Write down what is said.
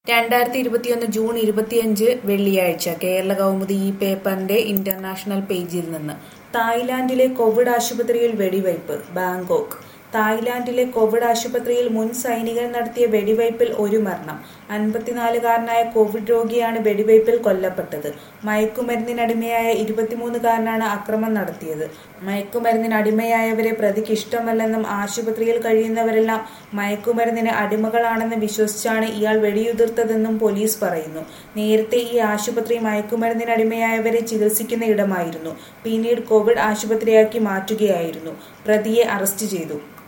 രണ്ടായിരത്തി ഇരുപത്തിയൊന്ന് ജൂൺ ഇരുപത്തിയഞ്ച് വെള്ളിയാഴ്ച കേരള കൗമുദി ഈ പേപ്പറിന്റെ ഇന്റർനാഷണൽ പേജിൽ നിന്ന് തായ്ലാന്റിലെ കോവിഡ് ആശുപത്രിയിൽ വെടിവയ്പ് ബാങ്കോക്ക് തായ്ലാന്റിലെ കോവിഡ് ആശുപത്രിയിൽ മുൻ സൈനികൻ നടത്തിയ വെടിവയ്പിൽ ഒരു മരണം അൻപത്തിനാലുകാരനായ കോവിഡ് രോഗിയാണ് വെടിവയ്പിൽ കൊല്ലപ്പെട്ടത് മയക്കുമരുന്നിനടിമയായ ഇരുപത്തിമൂന്നുകാരനാണ് അക്രമം നടത്തിയത് മയക്കുമരുന്നിന് അടിമയായവരെ പ്രതിക്ക് ഇഷ്ടമല്ലെന്നും ആശുപത്രിയിൽ കഴിയുന്നവരെല്ലാം മയക്കുമരുന്നിന് അടിമകളാണെന്ന് വിശ്വസിച്ചാണ് ഇയാൾ വെടിയുതിർത്തതെന്നും പോലീസ് പറയുന്നു നേരത്തെ ഈ ആശുപത്രി മയക്കുമരുന്നിന് അടിമയായവരെ ചികിത്സിക്കുന്ന ഇടമായിരുന്നു പിന്നീട് കോവിഡ് ആശുപത്രിയാക്കി മാറ്റുകയായിരുന്നു പ്രതിയെ അറസ്റ്റ് ചെയ്തു